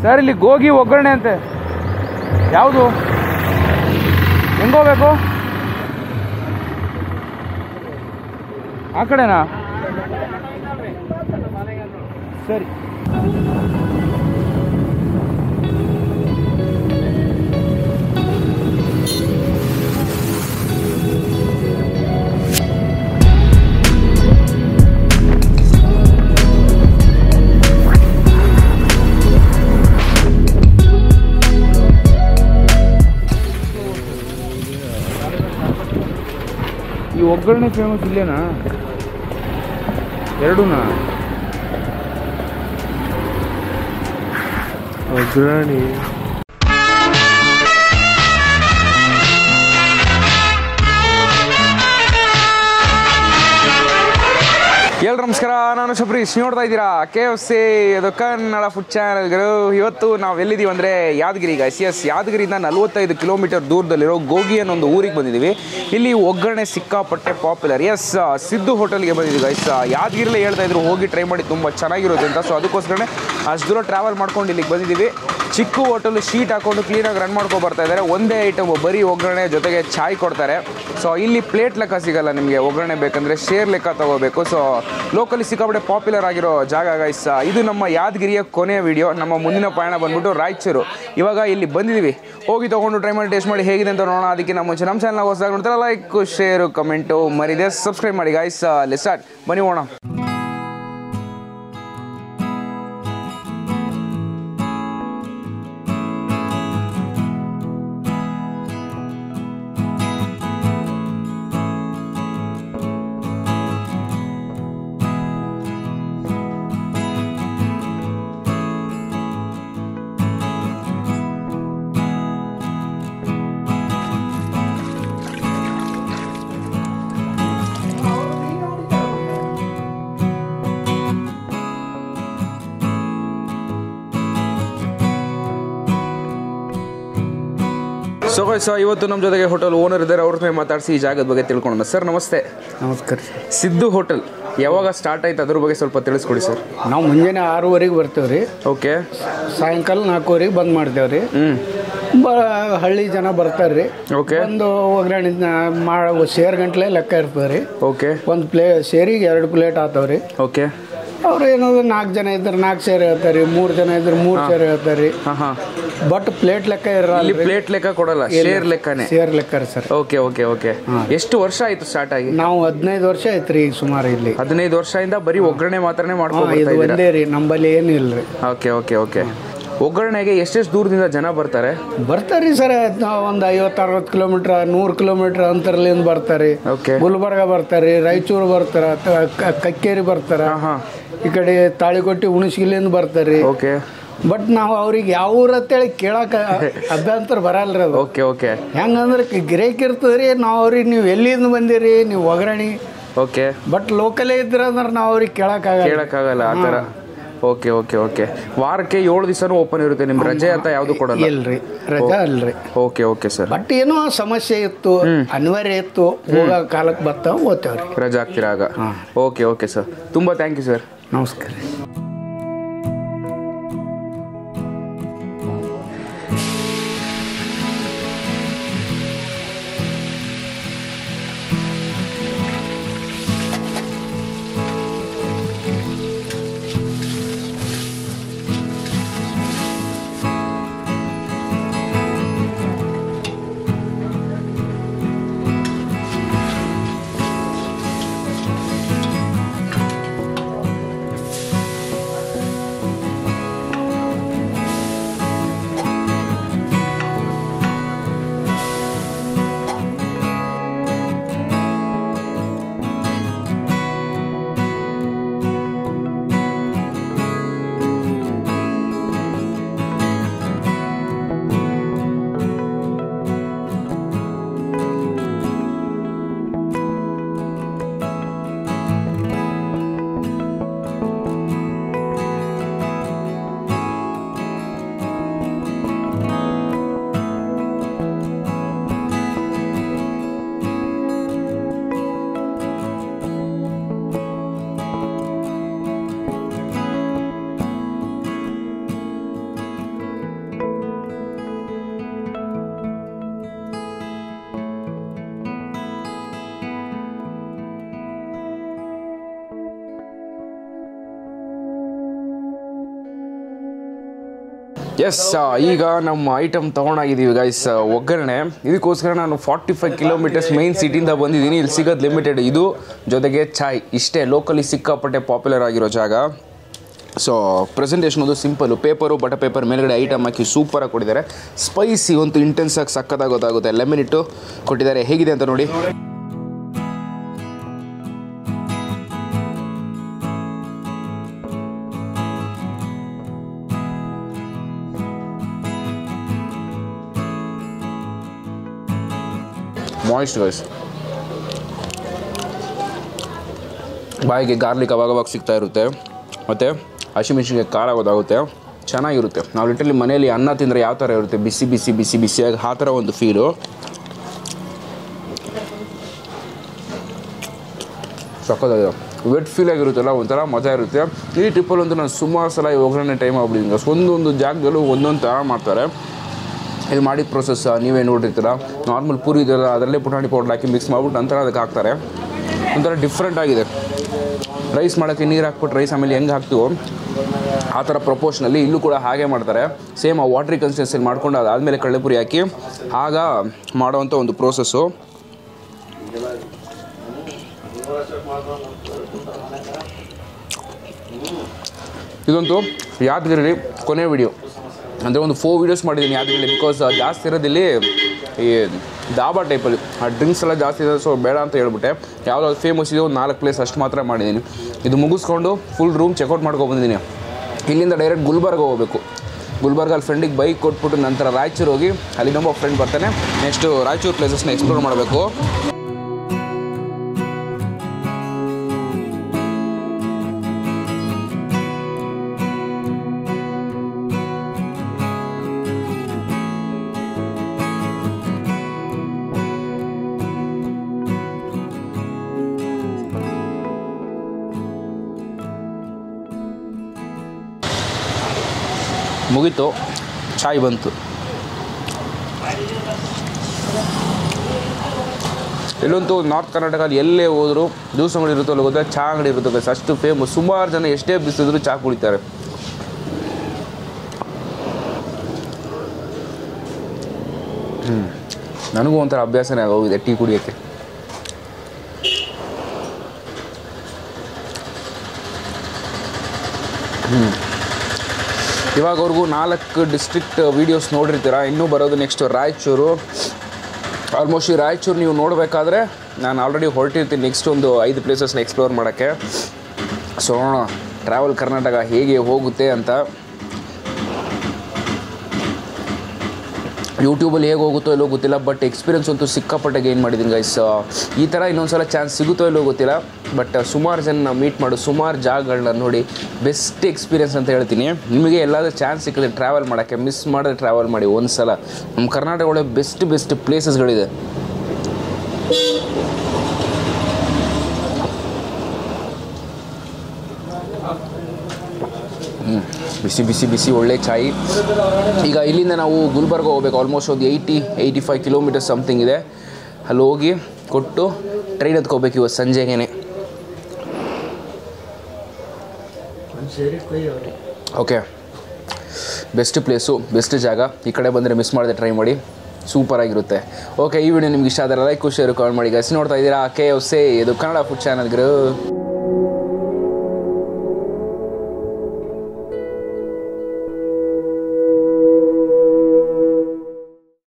Sir ಇಲ್ಲಿ ಗೋಗಿ ಒಗ್ಗರಣೆ ಅಂತೆ ಯಾವುದು ಹೆಂಗೋಗ್ಬೇಕು ಆ ಕಡೆನಾ ಸರಿ ಈ ಒಗ್ಗರಣೆ ಫೇಮಸ್ ಇಲ್ಲೇನಾ ಎರಡೂನಾ ಒಗ್ಗರಣೆ ಎಲ್ರು ನಮಸ್ಕಾರ ನಾನು ಶಬರೀಶ್ ನೋಡ್ತಾ ಇದ್ದೀರಾ ಕೆ ಎಫ್ ಸಿ ಇದು ಕನ್ನಡ ಫುಡ್ ಚಾನಲ್ಗಳು ಇವತ್ತು ನಾವು ಎಲ್ಲಿದ್ದೀವಿ ಅಂದರೆ ಯಾದಗಿರಿ ಗೈಸ್ ಎಸ್ ಯಾದಗಿರಿಯಿಂದ ನಲವತ್ತೈದು ಕಿಲೋಮೀಟರ್ ದೂರದಲ್ಲಿರೋ ಗೋಗಿ ಅನ್ನೋ ಒಂದು ಊರಿಗೆ ಬಂದಿದ್ದೀವಿ ಇಲ್ಲಿ ಒಗ್ಗರಣೆ ಸಿಕ್ಕಾಪಟ್ಟೆ ಪಾಪ್ಯುಲರ್ ಎಸ್ ಸಿದ್ದು ಹೋಟೆಲ್ಗೆ ಬಂದಿದ್ದೀವಿ ಗೈಸ್ ಯಾದಗಿರಿಲೇ ಹೇಳ್ತಾ ಇದ್ರು ಹೋಗಿ ಟ್ರೈ ಮಾಡಿ ತುಂಬ ಚೆನ್ನಾಗಿರುತ್ತೆ ಅಂತ ಸೊ ಅದಕ್ಕೋಸ್ಕರನೇ ಅಷ್ಟು ದೂರ ಟ್ರಾವೆಲ್ ಮಾಡ್ಕೊಂಡು ಇಲ್ಲಿಗೆ ಬಂದಿದ್ದೀವಿ ಚಿಕ್ಕ ಹೋಟೆಲ್ ಶೀಟ್ ಹಾಕೊಂಡು ಕ್ಲೀನಾಗಿ ರನ್ ಮಾಡ್ಕೊಂಡು ಬರ್ತಾ ಇದ್ದಾರೆ ಒಂದೇ ಐಟಮ್ ಬರೀ ಒಗ್ಗರಣೆ ಜೊತೆಗೆ ಚಾಯ್ ಕೊಡ್ತಾರೆ ಸೊ ಇಲ್ಲಿ ಪ್ಲೇಟ್ ಲೆಕ್ಕ ಸಿಗಲ್ಲ ನಿಮಗೆ ಒಗ್ಗರಣೆ ಬೇಕಂದ್ರೆ ಶೇರ್ ಲೆಕ್ಕ ತಗೋಬೇಕು ಸೊ ಲೋಕಲಿ ಸಿಕ್ಕಾಪಟ್ಟೆ ಪಾಪ್ಯುಲರ್ ಆಗಿರೋ ಜಾಗ ಗೈಸ್ ಇದು ನಮ್ಮ ಯಾದಗಿರಿಯ ಕೊನೆಯ ವಿಡಿಯೋ ನಮ್ಮ ಮುಂದಿನ ಪಯಣ ಬಂದ್ಬಿಟ್ಟು ರಾಯಚೂರು ಇವಾಗ ಇಲ್ಲಿ ಬಂದಿದ್ದೀವಿ ಹೋಗಿ ತೊಗೊಂಡು ಟ್ರೈ ಮಾಡಿ ಟೇಸ್ಟ್ ಮಾಡಿ ಹೇಗಿದೆ ಅಂತ ನೋಡೋಣ ಅದಕ್ಕೆ ನಮ್ಮ ಮುಂಚೆ ನಮ್ಮ ಚಾನಲ್ ಹೊಸದಾಗಿ ನೋಡ್ತಾರೆ ಲೈಕ್ ಶೇರು ಕಮೆಂಟು ಮರಿದೆ ಸಬ್ಸ್ಕ್ರೈಬ್ ಮಾಡಿ ಗೈಸ್ ಲೆಸ್ಟಾರ್ಟ್ ಬನ್ನಿ ಹೋಣ ಸೊ ಗೈಸ್ ಇವತ್ತು ನಮ್ಮ ಜೊತೆಗೆ ಹೋಟೆಲ್ ಓನರ್ ಇದ್ದಾರೆ ಅವ್ರ ಜೊತೆ ಮಾತಾಡಿಸಿ ಈ ಜಾಗದ ಬಗ್ಗೆ ತಿಳ್ಕೊಳ್ಳೋಣ ಸರ್ ನಮಸ್ತೆ ನಮಸ್ಕಾರ ಸಿದ್ದು ಹೋಟೆಲ್ ಯಾವಾಗ ಸ್ಟಾರ್ಟ್ ಆಯ್ತು ಅದ್ರ ಬಗ್ಗೆ ಸ್ವಲ್ಪ ತಿಳಿಸ್ಕೊಡಿ ಸರ್ ನಾವು ಮುಂಜಾನೆ ಆರೂವರೆಗೆ ಬರ್ತೇವೆ ರೀ ಓಕೆ ಸಾಯಂಕಾಲ ನಾಲ್ಕೂವರೆಗೆ ಬಂದ್ ಮಾಡ್ತೇವೆ ರೀ ಹ್ಮ್ ಬ ಹಳ್ಳಿ ಜನ ಬರ್ತಾರೆ ರೀ ಓಕೆ ಒಂದು ಒಗ್ಗರಣೆ ಮಾಡೋ ಸೇರ್ ಗಂಟ್ಲೆ ಲೆಕ್ಕ ಇರ್ತದೆ ರೀ ಓಕೆ ಒಂದು ಪ್ಲೇ ಸೇರಿಗೆ ಎರಡು ಪ್ಲೇಟ್ ಆತಾವ ರೀ ಓಕೆ ಅವ್ರು ಏನಾದ್ರು ನಾಲ್ಕು ಜನ ಇದ್ರೆ ನಾಲ್ಕು ಸೇರ್ ಹೇಳ್ತಾರೆ ರೀ ಮೂರು ಜನ ಇದ್ರೆ ಮೂರು ಸೇರ್ ಹೇಳ್ತಾರೆ ರೀ ಹಾ ಹಾ ಬಟ್ ಪ್ಲೇಟ್ ಲೆಕ್ಕ ಇರಲ್ಲ ಇಲ್ಲಿ ಪ್ಲೇಟ್ ಲೆಕ್ಕ ಕೊಡಲ್ಲ ಶೇರ್ ಲೆಕ್ಕನೇ ಸೇರ್ ಲೆಕ್ಕ ರೀ ಸರ್ ಓಕೆ ಓಕೆ ಓಕೆ ಎಷ್ಟು ವರ್ಷ ಆಯ್ತು ಸ್ಟಾರ್ಟ್ ಆಗಿ ನಾವು ಹದಿನೈದು ವರ್ಷ ಆಯ್ತು ರೀ ಈಗ ಸುಮಾರು ಇಲ್ಲಿ ಹದಿನೈದು ವರ್ಷದಿಂದ ಬರೀ ಒಗ್ಗರಣೆ ಮಾತ್ರನೇ ಹಾ, ಮಾಡ್ಕೊಂಡು ಇದು ಒಂದೇ ರೀ ನಂಬಲ್ಲಿ ಏನಿಲ್ಲ ರೀ ಓಕೆ ಓಕೆ ಓಕೆ ಒಗ್ಗರಣೆಗೆ ಎಷ್ಟೆಷ್ಟು ದೂರದಿಂದ ಜನ ಬರ್ತಾರೆ ಬರ್ತಾರೆ ರೀ ಸರ್ ಒಂದು ಐವತ್ತು ಅರವತ್ತು ಕಿಲೋಮೀಟ್ರ್ ನೂರು ಕಿಲೋಮೀಟ್ರ್ ಅಂತರಲಿಂದ ಬರ್ತಾರೆ ಓಕೆ ಗುಲ್ಬರ್ಗ ಬರ್ತಾರೆ ರಾಯಚೂರು ಬರ್ತಾರ ತ- ಕ- ಕಕ್ಕೇರಿ ಬರ್ತಾರ ಹಾ ಈ ಕಡೆ ತಾಳಿಕೊಟ್ಟಿ ಹುಣಸಗಿಲಿಂದ ಬರ್ತಾರೆ ಓಕೆ ಬಟ್ ನಾವು ಅವ್ರಿಗೆ ಯಾವ ಊರು ಅಂತೇಳಿ ಕೇಳಕ್ಕೆ ಅಭ್ಯಂತರ ಬರಲ್ರಿ ಅದು ಓಕೆ ಓಕೆ ಹೆಂಗಂದ್ರೆ ಗಿರೇಕ್ ಇರ್ತದೆ ರೀ ನಾವು ಅವ್ರಿಗೆ ನೀವು ಎಲ್ಲಿಂದ ಬಂದಿರಿ ನೀವು ಒಗ್ಗರಣೆ ಓಕೆ ಬಟ್ ಲೋಕಲೇ ಇದ್ರ ಅಂದ್ರೆ ನಾವು ಅವ್ರಿಗೆ ಕೇಳಕ್ಕಾಗಲ್ಲ ಕೇಳಕ್ಕಾಗಲ್ಲ ಆ ಥರ ಓಕೆ ಓಕೆ ಓಕೆ ವಾರಕ್ಕೆ ಏಳು ದಿವಸನೂ ಓಪನ್ ಇರುತ್ತೆ ನಿಮ್ ರಜೆ ಅಂತ ಯಾವುದು ಕೊಡಲ್ಲ ಇಲ್ರಿ ರಜಾ ಅಲ್ರಿ ಓಕೆ ಓಕೆ ಸರ್ ಬಟ್ ಏನೋ ಸಮಸ್ಯೆ ಇತ್ತು ಅನಿವಾರ್ಯ ಇತ್ತು ಹೋಗೋ ಕಾಲಕ್ಕೆ ಬರ್ತಾವ ಓದ್ತೇವ್ರಿ ರಜೆ ಆಗ್ತೀರಾ ಆಗ ಓಕೆ ಓಕೆ ಸರ್ ತುಂಬಾ ಥ್ಯಾಂಕ್ ಯು ಸರ್ ನಮಸ್ಕಾರ ಎಸ್ ಈಗ ನಮ್ಮ ಐಟಮ್ ತೊಗೊಂಡಾಗಿದ್ದೀವಿ ಗೈಸ್ ಒಗ್ಗರಣೆ ಇದಕ್ಕೋಸ್ಕರ ನಾನು ಫಾರ್ಟಿ ಫೈವ್ ಕಿಲೋಮೀಟರ್ಸ್ ಮೈನ್ ಸಿಟಿಯಿಂದ ಬಂದಿದ್ದೀನಿ ಇಲ್ಲಿ ಸಿಗೋದು ಲಿಮಿಟೆಡ್ ಇದು ಜೊತೆಗೆ ಚಾಯ್ ಇಷ್ಟೇ ಲೋಕಲಿ ಸಿಕ್ಕಾಪಟ್ಟೆ ಪಾಪ್ಯುಲರ್ ಆಗಿರೋ ಜಾಗ ಸೊ ಪ್ರೆಸೆಂಟೇಷನ್ ಒಂದು ಸಿಂಪಲ್ಲು ಪೇಪರು ಬಟರ್ ಪೇಪರ್ ಮೇಲ್ಗಡೆ ಐಟಮ್ ಹಾಕಿ ಸೂಪರಾಗಿ ಕೊಟ್ಟಿದ್ದಾರೆ ಸ್ಪೈಸಿ ಒಂದು ಇಂಟೆನ್ಸ್ ಆಗಿ ಸಕ್ಕತ್ತಾಗಿ ಗೊತ್ತಾಗುತ್ತೆ ಲೆಮನ್ ಇಟ್ಟು ಕೊಟ್ಟಿದ್ದಾರೆ ಹೇಗಿದೆ ಅಂತ ನೋಡಿ ಮಾಯಿಸ್ಟ್ ಗೈಸ್ ಬಾಯಿಗೆ ಗಾರ್ಲಿಕ್ ಅವಾಗವಾಗ ಸಿಗ್ತಾ ಇರುತ್ತೆ ಮತ್ತು ಹಸಿಮೆಣಸಿನ್ಕಾಯಿ ಖಾರ ಗೊತ್ತಾಗುತ್ತೆ ಚೆನ್ನಾಗಿರುತ್ತೆ ನಾವು ಲಿಟ್ರಲಿ ಮನೆಯಲ್ಲಿ ಅನ್ನ ತಿಂದರೆ ಯಾವ ಥರ ಇರುತ್ತೆ ಬಿಸಿ ಬಿಸಿ ಬಿಸಿ ಬಿಸಿಯಾಗಿ ಆ ಥರ ಒಂದು ಫೀಲು ಸಕ್ಕತ್ತಾಗಿದೆ ವೆಟ್ ಫೀಲ್ ಆಗಿರುತ್ತಲ್ಲ ಒಂಥರ ಮಜಾ ಇರುತ್ತೆ ಈ ಟ್ರಿಪ್ಪಲ್ಲಿ ಒಂದು ನಾನು ಸುಮಾರು ಸಲ ಈ ಒಗ್ಗರಣೆ ಟೈಮ್ ಆಗ್ಬಿಟ್ಟಿದ್ದೀನಿ ಒಂದೊಂದು ಜಾಗದಲ್ಲೂ ಒಂದೊಂದು ಥರ ಮಾಡ್ತಾರೆ ಇದು ಮಾಡಿದ ಪ್ರೊಸೆಸ್ ನೀವೇ ನೋಡಿರ್ತೀರ ನಾರ್ಮಲ್ ಪೂರಿ ಇದೆಲ್ಲ ಅದರಲ್ಲೇ ಪುಟಾಣಿ ಪೌಡ್ರ್ ಹಾಕಿ ಮಿಕ್ಸ್ ಮಾಡ್ಬಿಟ್ಟು ನಂತರ ಅದಕ್ಕೆ ಹಾಕ್ತಾರೆ ಒಂಥರ ಡಿಫ್ರೆಂಟ್ ಆಗಿದೆ ರೈಸ್ ಮಾಡೋಕ್ಕೆ ನೀರು ಹಾಕ್ಬಿಟ್ಟು ರೈಸ್ ಆಮೇಲೆ ಹೆಂಗೆ ಹಾಕ್ತೀವೋ ಆ ಥರ ಪ್ರಪೋರ್ಷನಲ್ಲಿ ಇಲ್ಲೂ ಕೂಡ ಹಾಗೆ ಮಾಡ್ತಾರೆ ಸೇಮ್ ಆ ವಾಟ್ರಿ ಕನ್ಸಿಸ್ಟೆನ್ಸಿಲಿ ಮಾಡ್ಕೊಂಡು ಅದಾದಮೇಲೆ ಕಡಲೆಪುರಿ ಹಾಕಿ ಆಗ ಮಾಡೋವಂಥ ಒಂದು ಪ್ರೋಸೆಸ್ಸು ಇದಂತೂ ಯಾದಗಿರಿ ಕೊನೆ ವಿಡಿಯೋ ಅಂದರೆ ಒಂದು ಫೋರ್ ವೀಡಿಯೋಸ್ ಮಾಡಿದ್ದೀನಿ ಯಾದಗಿರಿ ಬಿಕಾಸ್ ಜಾಸ್ತಿ ಇರೋದಿಲ್ಲಿ ಈ ದಾಬಾ ಟೈಪಲ್ಲಿ ಆ ಡ್ರಿಂಕ್ಸ್ ಎಲ್ಲ ಜಾಸ್ತಿ ಇದೆ ಸೊ ಬೇಡ ಅಂತ ಹೇಳ್ಬಿಟ್ಟೆ ಯಾವುದಾದ್ರು ಫೇಮಸ್ ಇದೆ ಒಂದು ನಾಲ್ಕು ಪ್ಲೇಸ್ ಅಷ್ಟು ಮಾತ್ರ ಮಾಡಿದ್ದೀನಿ ಇದು ಮುಗಿಸ್ಕೊಂಡು ಫುಲ್ ರೂಮ್ ಚೆಕ್ಔಟ್ ಮಾಡ್ಕೊಂಡು ಬಂದಿದ್ದೀನಿ ಇಲ್ಲಿಂದ ಡೈರೆಕ್ಟ್ ಗುಲ್ಬರ್ಗ ಹೋಗಬೇಕು ಗುಲ್ಬರ್ಗಲ್ಲಿ ಫ್ರೆಂಡಿಗೆ ಬೈಕ್ ಕೊಟ್ಬಿಟ್ಟು ನಂತರ ರಾಯಚೂರು ಹೋಗಿ ಅಲ್ಲಿ ಇನ್ನೊಬ್ಬ ಫ್ರೆಂಡ್ ಬರ್ತಾನೆ ನೆಕ್ಸ್ಟು ರಾಯಚೂರು ಪ್ಲೇಸಸ್ನ ಎಕ್ಸ್ಪ್ಲೋರ್ ಮಾಡಬೇಕು ಮುಗೀತು ಚಾಯ್ ಬಂತು ಇಲ್ಲಂತೂ ನಾರ್ತ್ ಕರ್ನಾಟಕದಲ್ಲಿ ಎಲ್ಲೇ ಹೋದರೂ ಜ್ಯೂಸ್ ಅಂಗಡಿ ಇರುತ್ತೋ ಅಲ್ಲಿ ಗೊತ್ತಾ ಚಹಾ ಅಂಗಡಿ ಇರುತ್ತೆ guys. ಅಷ್ಟು ಫೇಮಸ್ ಸುಮಾರು ಜನ ಎಷ್ಟೇ ಬಿಸಿದ್ರು ಚಹಾ ಕುಡಿತಾರೆ ಹ್ಞೂ ನನಗೂ ಒಂಥರ ಅಭ್ಯಾಸನೇ ಆಗೋಗಿದೆ ಟೀ ಕುಡಿಯೋಕ್ಕೆ ಇವಾಗವರೆಗೂ ನಾಲ್ಕು ಡಿಸ್ಟ್ರಿಕ್ಟ್ ವೀಡಿಯೋಸ್ ನೋಡಿರ್ತೀರ ಇನ್ನೂ ಬರೋದು ನೆಕ್ಸ್ಟ್ ರಾಯಚೂರು ಆಲ್ಮೋಸ್ಟ್ ಈ ರಾಯಚೂರು ನೀವು ನೋಡಬೇಕಾದ್ರೆ ನಾನು ಆಲ್ರೆಡಿ ಹೊರಟಿರ್ತೀನಿ ನೆಕ್ಸ್ಟ್ ಒಂದು ಐದು ಪ್ಲೇಸಸ್ನ ಎಕ್ಸ್ಪ್ಲೋರ್ ಮಾಡೋಕ್ಕೆ ಸೊ ನೋಡೋಣ ಟ್ರಾವೆಲ್ ಕರ್ನಾಟಕ ಹೇಗೆ ಹೋಗುತ್ತೆ ಅಂತ ಯೂಟ್ಯೂಬಲ್ಲಿ ಹೇಗೆ ಹೋಗುತ್ತೋ ಇಲ್ಲೋ ಗೊತ್ತಿಲ್ಲ ಬಟ್ ಎಕ್ಸ್ಪೀರಿಯನ್ಸ್ ಅಂತೂ ಸಿಕ್ಕಾಪಟ್ಟೆ ಗೇನ್ ಮಾಡಿದ್ದೀನಿ ಗೈಸ್ ಈ ಥರ ಇನ್ನೊಂದು ಸಲ ಚಾನ್ಸ್ ಸಿಗುತ್ತೋ ಇಲ್ಲೋ ಗೊತ್ತಿಲ್ಲ ಬಟ್ ಸುಮಾರು ಜನ ಮೀಟ್ ಮಾಡು ಸುಮಾರು ಜಾಗಗಳನ್ನ ನೋಡಿ ಬೆಸ್ಟ್ ಎಕ್ಸ್ಪೀರಿಯನ್ಸ್ ಅಂತ ಹೇಳ್ತೀನಿ ನಿಮಗೆ ಎಲ್ಲಾದರೂ ಚಾನ್ಸ್ ಸಿಕ್ಕಿದ್ರೆ ಟ್ರಾವೆಲ್ ಮಾಡೋಕ್ಕೆ ಮಿಸ್ ಮಾಡಿದ್ರೆ ಟ್ರಾವೆಲ್ ಮಾಡಿ ಒಂದು ಸಲ ನಮ್ಮ ಕರ್ನಾಟಕ ಒಳ್ಳೆ ಬೆಸ್ಟ್ ಬೆಸ್ಟ್ ಪ್ಲೇಸಸ್ಗಳಿದೆ ಬಿಸಿ ಬಿಸಿ ಬಿಸಿ ಒಳ್ಳೆ ಚಾಯ್ ಈಗ ಇಲ್ಲಿಂದ ನಾವು ಗುಲ್ಬರ್ಗ ಹೋಗ್ಬೇಕು ಆಲ್ಮೋಸ್ಟ್ ಒಂದು eighty eighty five kilometre something ಇದೆ ಅಲ್ಲಿ ಹೋಗಿ ಕೊಟ್ಟು ಟ್ರೈನ್ ಹತ್ಕೋಬೇಕು ಇವತ್ತು ಸಂಜೆಗೇನೆ ಓಕೆ ಬೆಸ್ಟ್ ಪ್ಲೇಸು ಬೆಸ್ಟ್ ಜಾಗ ಈ ಕಡೆ ಬಂದರೆ ಮಿಸ್ ಮಾಡದೆ ಟ್ರೈ ಮಾಡಿ ಸೂಪರಾಗಿರುತ್ತೆ ಓಕೆ ಈ ವಿಡಿಯೋ ನಿಮ್ಗೆ ಇಷ್ಟ ಆದರೆ ಲೈಕ್ ಖುಷಿ ಕಾಲ್ ಮಾಡಿ ಗಸಿ ನೋಡ್ತಾ ಇದ್ದೀರಾ ಕೆ ಎಫ್ ಸೇ ಇದು ಕನ್ನಡ ಫುಡ್ ಚಾನಲ್ ಗುರು